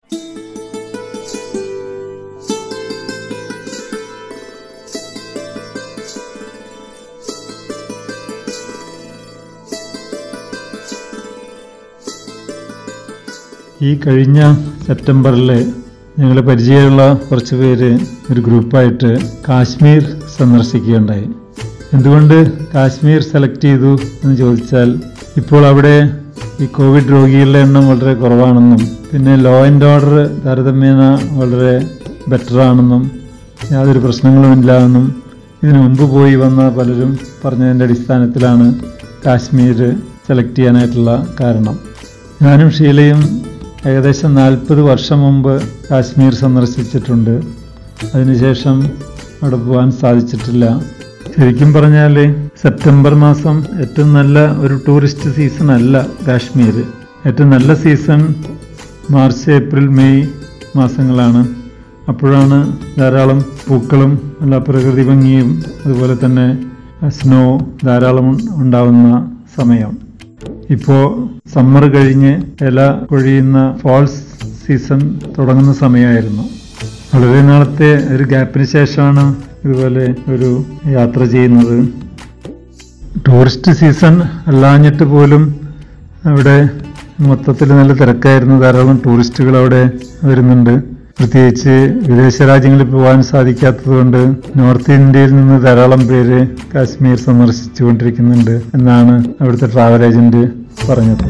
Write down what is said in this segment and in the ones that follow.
ഈ കഴിഞ്ഞ സെപ്റ്റംബറിൽ ഞങ്ങൾ പരിചയമുള്ള കുറച്ച് പേര് ഒരു ഗ്രൂപ്പായിട്ട് കാശ്മീർ സന്ദർശിക്കുകയുണ്ടായി എന്തുകൊണ്ട് കാശ്മീർ സെലക്ട് ചെയ്തു എന്ന് ചോദിച്ചാൽ ഇപ്പോൾ അവിടെ ഈ കോവിഡ് രോഗികളുടെ എണ്ണം വളരെ കുറവാണെന്നും പിന്നെ ലോ ആൻഡ് ഓർഡർ താരതമ്യേന വളരെ ബെറ്റർ ആണെന്നും യാതൊരു പ്രശ്നങ്ങളുമില്ല എന്നും ഇതിനു മുമ്പ് പോയി വന്ന പലരും പറഞ്ഞതിൻ്റെ അടിസ്ഥാനത്തിലാണ് കാശ്മീർ സെലക്ട് ചെയ്യാനായിട്ടുള്ള കാരണം ഞാനും ഷീലയും ഏകദേശം നാൽപ്പത് വർഷം മുമ്പ് കാശ്മീർ സന്ദർശിച്ചിട്ടുണ്ട് അതിനുശേഷം അവിടെ പോകാൻ സാധിച്ചിട്ടില്ല ശരിക്കും പറഞ്ഞാൽ സെപ്റ്റംബർ മാസം ഏറ്റവും നല്ല ഒരു ടൂറിസ്റ്റ് സീസൺ അല്ല കാശ്മീർ ഏറ്റവും നല്ല സീസൺ മാർച്ച് ഏപ്രിൽ മെയ് മാസങ്ങളാണ് അപ്പോഴാണ് ധാരാളം പൂക്കളും എല്ലാ പ്രകൃതി ഭംഗിയും അതുപോലെ തന്നെ സ്നോ ധാരാളം ഉണ്ടാവുന്ന സമയം ഇപ്പോൾ സമ്മർ കഴിഞ്ഞ് ഇല കൊഴിയുന്ന ഫാൾസ് സീസൺ തുടങ്ങുന്ന സമയമായിരുന്നു വളരെ നാളത്തെ ഒരു ഗ്യാപ്പിന് ശേഷമാണ് ഇതുപോലെ ഒരു യാത്ര ചെയ്യുന്നത് ടൂറിസ്റ്റ് സീസൺ അല്ലാഞ്ഞിട്ട് പോലും അവിടെ മൊത്തത്തിൽ നല്ല തിരക്കായിരുന്നു ധാരാളം ടൂറിസ്റ്റുകൾ അവിടെ വരുന്നുണ്ട് പ്രത്യേകിച്ച് വിദേശ രാജ്യങ്ങളിൽ പോകാൻ സാധിക്കാത്തതുകൊണ്ട് നോർത്ത് ഇന്ത്യയിൽ നിന്ന് ധാരാളം പേര് കാശ്മീർ സന്ദർശിച്ചുകൊണ്ടിരിക്കുന്നുണ്ട് എന്നാണ് അവിടുത്തെ ട്രാവൽ ഏജന്റ് പറഞ്ഞത്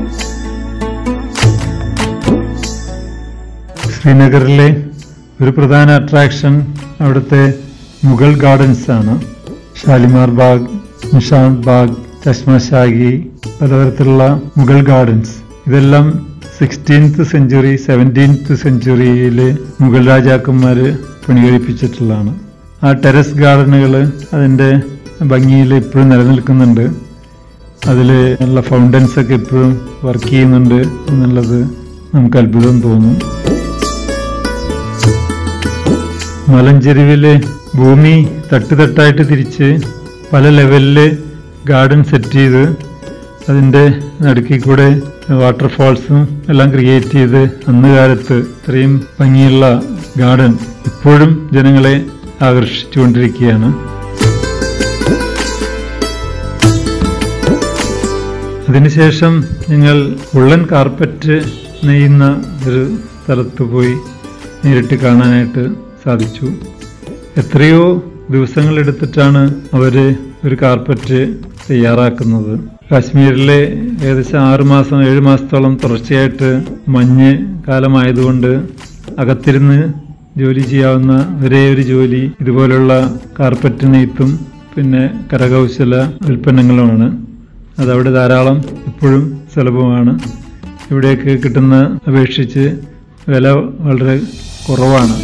ശ്രീനഗറിലെ ഒരു പ്രധാന അട്രാക്ഷൻ അവിടുത്തെ മുഗൾ ഗാർഡൻസ് ആണ് ഷാലിമാർ ബാഗ് നിഷാൻ ബാഗ് ചശ്മശാഹി പലതരത്തിലുള്ള മുഗൾ ഗാർഡൻസ് ഇതെല്ലാം സിക്സ്റ്റീൻത്ത് സെഞ്ചുറി സെവൻറ്റീൻത്ത് സെഞ്ചുറിയിലെ മുഗൾ രാജാക്കന്മാർ പണികഴിപ്പിച്ചിട്ടുള്ളതാണ് ആ ടെറസ് ഗാർഡനുകൾ അതിൻ്റെ ഭംഗിയിൽ ഇപ്പോഴും നിലനിൽക്കുന്നുണ്ട് അതിൽ നല്ല ഫൗണ്ടൻസ് ഒക്കെ ഇപ്പോഴും വർക്ക് ചെയ്യുന്നുണ്ട് എന്നുള്ളത് നമുക്ക് അത്ഭുതം തോന്നും മലഞ്ചെരുവിലെ ഭൂമി തട്ടുതട്ടായിട്ട് തിരിച്ച് പല ലെവലിൽ ഗാർഡൻ സെറ്റ് ചെയ്ത് അതിൻ്റെ നടുക്കിൽ കൂടെ വാട്ടർഫാൾസും എല്ലാം ക്രിയേറ്റ് ചെയ്ത് അന്ന് കാലത്ത് ഇത്രയും ഭംഗിയുള്ള ഗാർഡൻ ഇപ്പോഴും ജനങ്ങളെ ആകർഷിച്ചുകൊണ്ടിരിക്കുകയാണ് അതിനുശേഷം ഞങ്ങൾ ഉള്ളൻ കാർപ്പറ്റ് നെയ്യുന്ന ഒരു സ്ഥലത്ത് പോയി നേരിട്ട് കാണാനായിട്ട് സാധിച്ചു എത്രയോ ദിവസങ്ങൾ എടുത്തിട്ടാണ് അവർ ഒരു കാർപ്പറ്റ് തയ്യാറാക്കുന്നത് കാശ്മീരിലെ ഏകദേശം ആറ് മാസം ഏഴ് മാസത്തോളം തുടർച്ചയായിട്ട് മഞ്ഞ് കാലമായതുകൊണ്ട് അകത്തിരുന്ന് ജോലി ചെയ്യാവുന്ന ഒരേ ഒരു ജോലി ഇതുപോലുള്ള കാർപ്പറ്റ് നെയ്ത്തും പിന്നെ കരകൗശല ഉൽപ്പന്നങ്ങളുമാണ് അതവിടെ ധാരാളം ഇപ്പോഴും സുലഭമാണ് ഇവിടെയൊക്കെ കിട്ടുന്ന അപേക്ഷിച്ച് വില വളരെ കുറവാണ്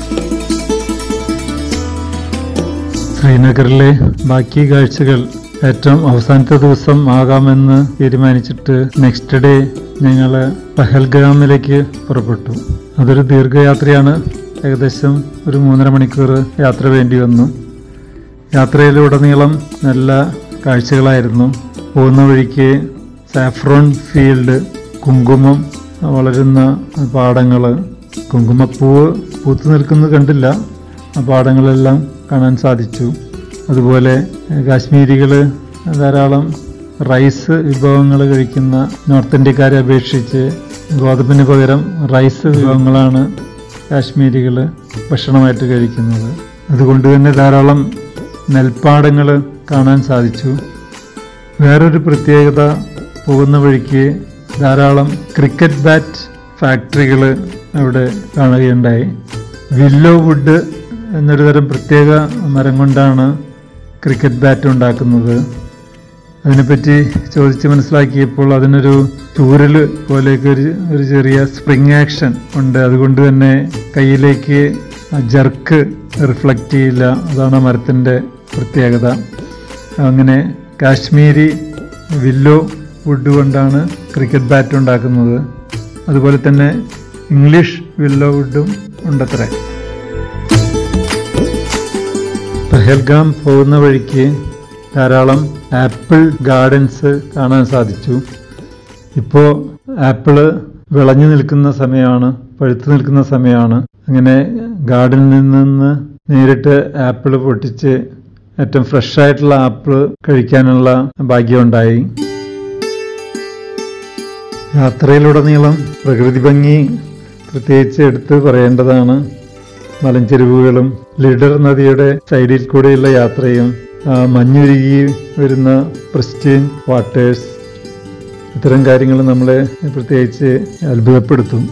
ശ്രീനഗറിലെ ബാക്കി കാഴ്ചകൾ ഏറ്റവും അവസാനത്തെ ദിവസം ആകാമെന്ന് തീരുമാനിച്ചിട്ട് നെക്സ്റ്റ് ഡേ ഞങ്ങൾ പഹൽഗാമിലേക്ക് പുറപ്പെട്ടു അതൊരു ദീർഘയാത്രയാണ് ഏകദേശം ഒരു മൂന്നര മണിക്കൂർ യാത്ര വേണ്ടി വന്നു യാത്രയിലുടനീളം നല്ല കാഴ്ചകളായിരുന്നു പോകുന്ന വഴിക്ക് സാഫ്രോൺ ഫീൽഡ് കുങ്കുമം വളരുന്ന പാടങ്ങൾ കുങ്കുമപ്പൂവ് പൂത്തു നിൽക്കുന്നത് കണ്ടില്ല ആ പാടങ്ങളെല്ലാം കാണാൻ സാധിച്ചു അതുപോലെ കാശ്മീരികൾ ധാരാളം റൈസ് വിഭവങ്ങൾ കഴിക്കുന്ന നോർത്ത് ഇന്ത്യക്കാരെ അപേക്ഷിച്ച് ഗോതമ്പിന് പകരം റൈസ് വിഭവങ്ങളാണ് കാശ്മീരികൾ ഭക്ഷണമായിട്ട് കഴിക്കുന്നത് അതുകൊണ്ട് തന്നെ ധാരാളം നെൽപ്പാടങ്ങൾ കാണാൻ സാധിച്ചു വേറൊരു പ്രത്യേകത പോകുന്ന വഴിക്ക് ധാരാളം ക്രിക്കറ്റ് ബാറ്റ് ഫാക്ടറികൾ അവിടെ കാണുകയുണ്ടായി വില്ലോ വുഡ് എന്നൊരു തരം പ്രത്യേക മരം കൊണ്ടാണ് ക്രിക്കറ്റ് ബാറ്റ് ഉണ്ടാക്കുന്നത് അതിനെപ്പറ്റി ചോദിച്ച് മനസ്സിലാക്കിയപ്പോൾ അതിനൊരു ചൂരൽ പോലെയൊക്കെ ഒരു ഒരു ചെറിയ സ്പ്രിങ് ആക്ഷൻ ഉണ്ട് അതുകൊണ്ട് തന്നെ കയ്യിലേക്ക് ജർക്ക് റിഫ്ലക്റ്റ് ചെയ്യില്ല അതാണ് ആ മരത്തിൻ്റെ പ്രത്യേകത അങ്ങനെ കാശ്മീരി വില്ലോ വുഡ് കൊണ്ടാണ് ക്രിക്കറ്റ് ബാറ്റ് ഉണ്ടാക്കുന്നത് അതുപോലെ തന്നെ ഇംഗ്ലീഷ് വില്ലോ വുഡും ഉണ്ടത്രേ പെഹൽഗാം പോകുന്ന വഴിക്ക് ധാരാളം ആപ്പിൾ ഗാർഡൻസ് കാണാൻ സാധിച്ചു ഇപ്പോൾ ആപ്പിള് വിളഞ്ഞു നിൽക്കുന്ന സമയമാണ് പഴുത്തു നിൽക്കുന്ന സമയമാണ് അങ്ങനെ ഗാർഡനിൽ നിന്ന് നേരിട്ട് ആപ്പിൾ പൊട്ടിച്ച് ഏറ്റവും ഫ്രഷ് ആയിട്ടുള്ള ആപ്പിൾ കഴിക്കാനുള്ള ഭാഗ്യമുണ്ടായി യാത്രയിലുടനീളം പ്രകൃതി ഭംഗി പ്രത്യേകിച്ച് എടുത്ത് പറയേണ്ടതാണ് മലഞ്ചെരുവുകളും ലിഡർ നദിയുടെ സൈഡിൽ കൂടെയുള്ള യാത്രയും ആ, മഞ്ഞുരുകി വരുന്ന പ്രിസ്റ്റീൻ വാട്ടേഴ്സ് ഇത്തരം കാര്യങ്ങൾ നമ്മളെ പ്രത്യേകിച്ച് അത്ഭുതപ്പെടുത്തും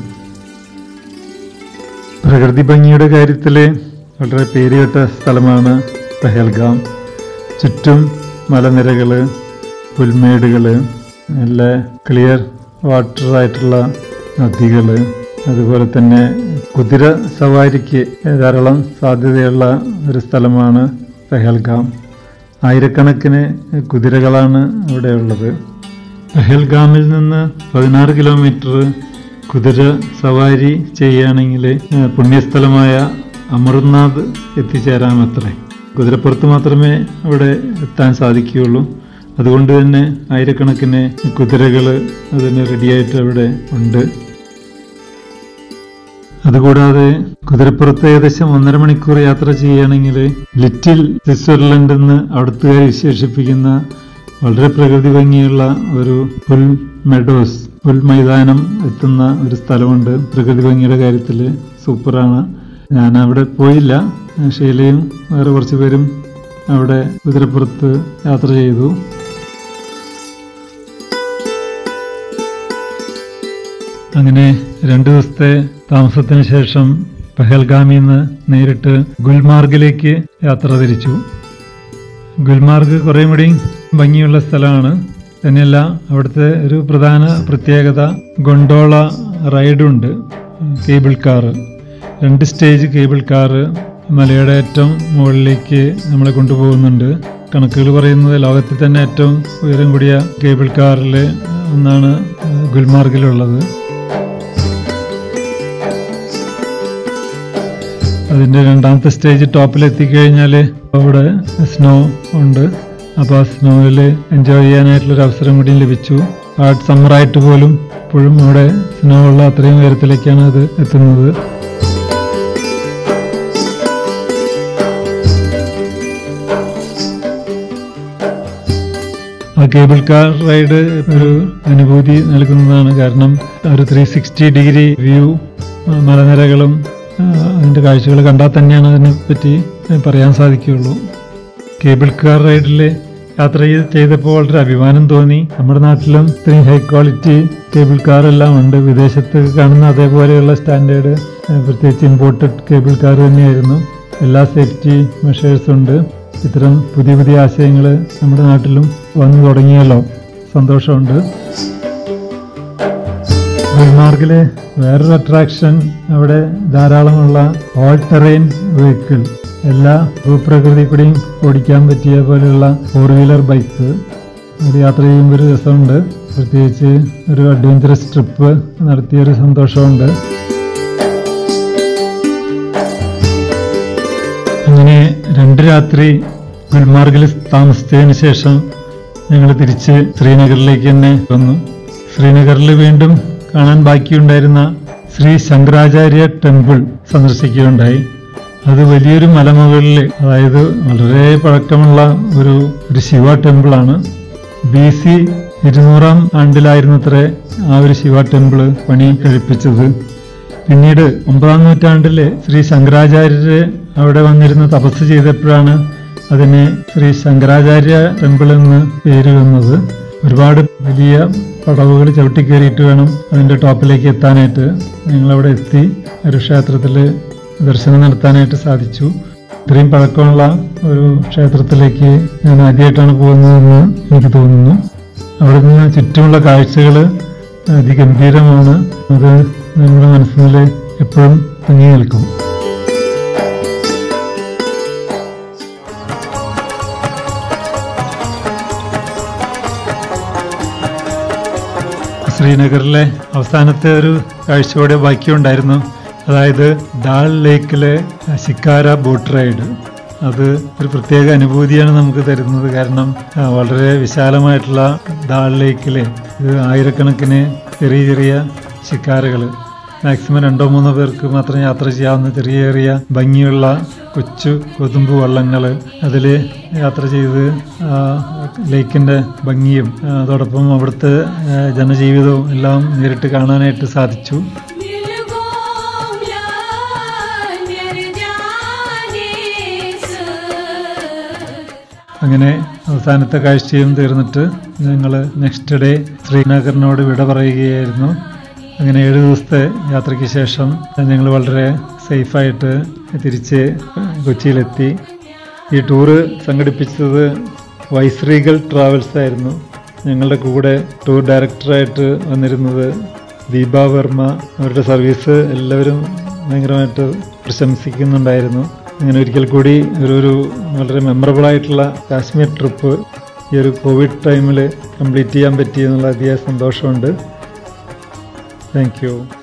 പ്രകൃതി ഭംഗിയുടെ കാര്യത്തിൽ വളരെ പേരുകേട്ട സ്ഥലമാണ് പെഹൽഗാം ചുറ്റും മലനിരകൾ പുൽമേടുകൾ നല്ല ക്ലിയർ വാട്ടർ ആയിട്ടുള്ള നദികൾ അതുപോലെ തന്നെ കുതിര സവാരിക്ക് ധാരാളം സാധ്യതയുള്ള ഒരു സ്ഥലമാണ് പെഹൽഗാം ആയിരക്കണക്കിന് കുതിരകളാണ് ഇവിടെ ഉള്ളത് പെഹൽഗാമിൽ നിന്ന് പതിനാറ് കിലോമീറ്റർ കുതിര സവാരി ചെയ്യുകയാണെങ്കിൽ ഏഹ്, പുണ്യസ്ഥലമായ അമർനാഥ് എത്തിച്ചേരാമത്രേ കുതിരപ്പുറത്ത് മാത്രമേ അവിടെ എത്താൻ സാധിക്കുകയുള്ളൂ അതുകൊണ്ട് തന്നെ ആയിരക്കണക്കിന് കുതിരകൾ അതിന് റെഡിയായിട്ട് അവിടെ ഉണ്ട് അതുകൂടാതെ കുതിരപ്പുറത്ത് ഏകദേശം ഒന്നര മണിക്കൂർ യാത്ര ചെയ്യുകയാണെങ്കിൽ ലിറ്റിൽ സ്വിറ്റ്സർലൻഡ് എന്ന് അവിടുത്തുകാർ വിശേഷിപ്പിക്കുന്ന വളരെ പ്രകൃതി ഭംഗിയുള്ള ഒരു പുൽ മെഡോസ് പുൽ മൈതാനം എത്തുന്ന ഒരു സ്ഥലമുണ്ട് പ്രകൃതി ഭംഗിയുടെ കാര്യത്തിൽ സൂപ്പറാണ് ഞാൻ അവിടെ പോയില്ല ഷീലയും വേറെ കുറച്ച് പേരും അവിടെ കുതിരപ്പുറത്ത് യാത്ര ചെയ്തു അങ്ങനെ രണ്ടു ദിവസത്തെ താമസത്തിന് ശേഷം പെഹൽഗാമിൽ നിന്ന് നേരിട്ട് ഗുൽമാർഗിലേക്ക് യാത്ര തിരിച്ചു ഗുൽമാർഗ് കുറേ കൂടി ഭംഗിയുള്ള സ്ഥലമാണ് തന്നെയല്ല അവിടുത്തെ ഒരു പ്രധാന പ്രത്യേകത ഗൊണ്ടോള റൈഡുണ്ട് കേബിൾ കാറ് രണ്ട് സ്റ്റേജ് കേബിൾ കാറ് മലയുടെ ഏറ്റവും മുകളിലേക്ക് നമ്മളെ കൊണ്ടുപോകുന്നുണ്ട് കണക്കുകൾ പറയുന്നത് ലോകത്തിൽ തന്നെ ഏറ്റവും ഉയരം കൂടിയ കേബിൾ കാറിൽ ഒന്നാണ് ഗുൽമാർഗിലുള്ളത് അതിന്റെ രണ്ടാമത്തെ സ്റ്റേജ് ടോപ്പിൽ എത്തിക്കഴിഞ്ഞാൽ അവിടെ സ്നോ ഉണ്ട് അപ്പോൾ ആ സ്നോയിൽ എൻജോയ് ചെയ്യാനായിട്ടുള്ളൊരു അവസരം കൂടി ലഭിച്ചു ഹാർഡ് സമ്മറായിട്ട് പോലും ഇപ്പോഴും അവിടെ സ്നോ ഉള്ള അത്രയും ഉയരത്തിലേക്കാണ് അത് എത്തുന്നത് ആ കേബിൾ കാർ റൈഡ് ഒരു അനുഭൂതി നൽകുന്നതാണ് കാരണം ഒരു ത്രീ സിക്സ്റ്റി ഡിഗ്രി വ്യൂ മലനിരകളും ആ, അതിൻ്റെ കാഴ്ചകൾ കണ്ടാൽ തന്നെയാണ് അതിനെ പറ്റി പറയാൻ സാധിക്കുകയുള്ളൂ കേബിൾ കാർ റൈഡിൽ യാത്ര ചെയ്ത് ചെയ്തപ്പോൾ വളരെ അഭിമാനം തോന്നി നമ്മുടെ നാട്ടിലും ഇത്രയും ഹൈ ക്വാളിറ്റി കേബിൾ കാർ എല്ലാം ഉണ്ട് വിദേശത്ത് കാണുന്ന അതേപോലെയുള്ള സ്റ്റാൻഡേർഡ് പ്രത്യേകിച്ച് ഇമ്പോർട്ടഡ് കേബിൾ കാർ തന്നെയായിരുന്നു എല്ലാ സേഫ്റ്റി മെഷേഴ്സും ഉണ്ട് ഇത്തരം പുതിയ പുതിയ ആശയങ്ങൾ നമ്മുടെ നാട്ടിലും വന്നു തുടങ്ങിയല്ലോ സന്തോഷമുണ്ട് ഗുൽമാർഗിലെ വേറൊരു അട്രാക്ഷൻ അവിടെ ധാരാളമുള്ള ഓൾ ടെറൈൻ വെഹിക്കിൾ എല്ലാ ഭൂപ്രകൃതി കൂടിയും ഓടിക്കാൻ പറ്റിയ പോലെയുള്ള ഫോർ വീലർ ബൈക്സ് അത് യാത്ര ചെയ്യുമ്പോൾ ഒരു രസമുണ്ട് പ്രത്യേകിച്ച് ഒരു അഡ്വഞ്ചറസ് ട്രിപ്പ് നടത്തിയൊരു സന്തോഷമുണ്ട് അങ്ങനെ രണ്ട് രാത്രി ഗുൽമാർഗിൽ താമസിച്ചതിന് ശേഷം ഞങ്ങൾ തിരിച്ച് ശ്രീനഗറിലേക്ക് തന്നെ വന്നു ശ്രീനഗറിൽ വീണ്ടും കാണാൻ ബാക്കിയുണ്ടായിരുന്ന ശ്രീ ശങ്കരാചാര്യ ടെമ്പിൾ സന്ദർശിക്കുകയുണ്ടായി അത് വലിയൊരു മലമുകളിൽ അതായത് വളരെ പഴക്കമുള്ള ഒരു ഒരു ശിവ ടെമ്പിളാണ് ബി സി ഇരുന്നൂറാം ആണ്ടിലായിരുന്നത്രേ ആ ഒരു ശിവ ടെമ്പിള് പണി കഴിപ്പിച്ചത് പിന്നീട് ഒമ്പതാം നൂറ്റാണ്ടില് ശ്രീ ശങ്കരാചാര്യര് അവിടെ വന്നിരുന്ന് തപസ് ചെയ്തപ്പോഴാണ് അതിന് ശ്രീ ശങ്കരാചാര്യ ടെമ്പിൾ എന്ന് പേര് വന്നത് ഒരുപാട് വലിയ പടവുകൾ ചവിട്ടിക്കയറിയിട്ട് വേണം അതിന്റെ ടോപ്പിലേക്ക് എത്താനായിട്ട് ഞങ്ങളവിടെ എത്തി ഒരു ക്ഷേത്രത്തിൽ ദർശനം നടത്താനായിട്ട് സാധിച്ചു ഇത്രയും പഴക്കമുള്ള ഒരു ക്ഷേത്രത്തിലേക്ക് ഞാൻ ആദ്യമായിട്ടാണ് പോകുന്നതെന്ന് എനിക്ക് തോന്നുന്നു അവിടെ നിന്ന് ചുറ്റുമുള്ള കാഴ്ചകൾ അതിഗംഭീരമാണ് അത് നമ്മുടെ മനസ്സിൽ എപ്പോഴും തങ്ങി നിൽക്കും ശ്രീനഗറിലെ അവസാനത്തെ ഒരു കാഴ്ചയോടെ ബാക്കിയുണ്ടായിരുന്നു അതായത് ഡാൾ ലേക്കിലെ ശിക്കാര ബോട്ട് റൈഡ് അത് ഒരു പ്രത്യേക അനുഭൂതിയാണ് നമുക്ക് തരുന്നത് കാരണം ആ, വളരെ വിശാലമായിട്ടുള്ള ഡാൾ ലേക്കിലെ ഇത് ആയിരക്കണക്കിന് ചെറിയ ചെറിയ ശിക്കാരകൾ മാക്സിമം രണ്ടോ മൂന്നോ പേർക്ക് മാത്രം യാത്ര ചെയ്യാവുന്ന ചെറിയ ചെറിയ ഭംഗിയുള്ള കൊച്ചു കൊതുമ്പ് വള്ളങ്ങൾ അതിൽ യാത്ര ചെയ്ത് ആ ലേക്കിൻ്റെ ഭംഗിയും ആ, അതോടൊപ്പം അവിടുത്തെ ആ, ജനജീവിതവും എല്ലാം നേരിട്ട് കാണാനായിട്ട് സാധിച്ചു അങ്ങനെ അവസാനത്തെ കാഴ്ചയും തീർന്നിട്ട് ഞങ്ങൾ നെക്സ്റ്റ് ഡേ ശ്രീനഗറിനോട് വിട പറയുകയായിരുന്നു അങ്ങനെ ഏഴ് ദിവസത്തെ യാത്രയ്ക്ക് ശേഷം ഞങ്ങൾ വളരെ സേഫായിട്ട് തിരിച്ച് കൊച്ചിയിലെത്തി ഈ ടൂറ് സംഘടിപ്പിച്ചത് വൈസ്രീഗൽ ട്രാവൽസ് ആയിരുന്നു ഞങ്ങളുടെ കൂടെ ടൂർ ഡയറക്ടറായിട്ട് വന്നിരുന്നത് ദീപ വർമ്മ അവരുടെ സർവീസ് എല്ലാവരും ഭയങ്കരമായിട്ട് പ്രശംസിക്കുന്നുണ്ടായിരുന്നു അങ്ങനെ ഒരിക്കൽ കൂടി ഒരു ഒരു വളരെ മെമ്മറബിൾ ആയിട്ടുള്ള കാശ്മീർ ട്രിപ്പ് ഈ ഒരു കോവിഡ് ടൈമിൽ കംപ്ലീറ്റ് ചെയ്യാൻ പറ്റി എന്നുള്ള അതിയായ സന്തോഷമുണ്ട് താങ്ക് യു